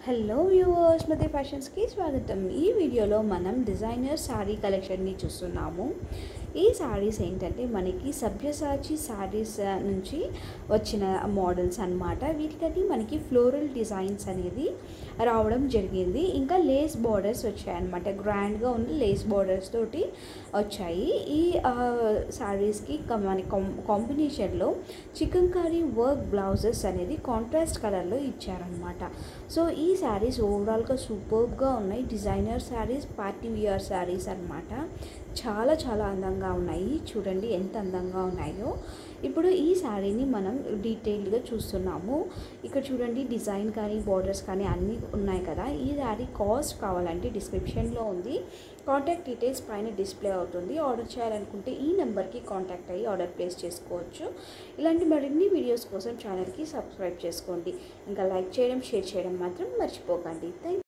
hello viewers మధ్య ఫ్యాషన్స్కి స్వాగతం ఈ వీడియోలో మనం డిజైనర్ శారీ కలెక్షన్ని చూస్తున్నాము ఈ శారీస్ ఏంటంటే మనకి సభ్యసాచి శారీస్ నుంచి వచ్చిన మోడల్స్ అన్నమాట వీటికని మనకి ఫ్లోరల్ డిజైన్స్ అనేది రావడం జరిగింది ఇంకా లేస్ బార్డర్స్ వచ్చాయన్నమాట గ్రాండ్గా ఉన్న లేస్ బార్డర్స్ తోటి వచ్చాయి ఈ శారీస్కి మన కాంబినేషన్లో చికెన్ కర్రీ వర్క్ బ్లౌజెస్ అనేది కాంట్రాస్ట్ కలర్లో ఇచ్చారనమాట సో ఈ శారీస్ ఓవరాల్గా సూపర్గా ఉన్నాయి designer saris party wear saris అనమాట చాలా చాలా అందంగా ఉన్నాయి చూడండి ఎంత అందంగా ఉన్నాయో ఇప్పుడు ఈ శారీని మనం డీటెయిల్డ్గా చూస్తున్నాము ఇక్కడ చూడండి డిజైన్ కానీ బార్డర్స్ కానీ అన్నీ ఉన్నాయి కదా ఈ శారీ కాస్ట్ కావాలంటే డిస్క్రిప్షన్లో ఉంది కాంటాక్ట్ డీటెయిల్స్ పైన డిస్ప్లే అవుతుంది ఆర్డర్ చేయాలనుకుంటే ఈ నెంబర్కి కాంటాక్ట్ అయ్యి ఆర్డర్ ప్లేస్ చేసుకోవచ్చు ఇలాంటి మరిన్ని వీడియోస్ కోసం ఛానల్కి సబ్స్క్రైబ్ చేసుకోండి ఇంకా లైక్ చేయడం షేర్ చేయడం మాత్రం మర్చిపోకండి థ్యాంక్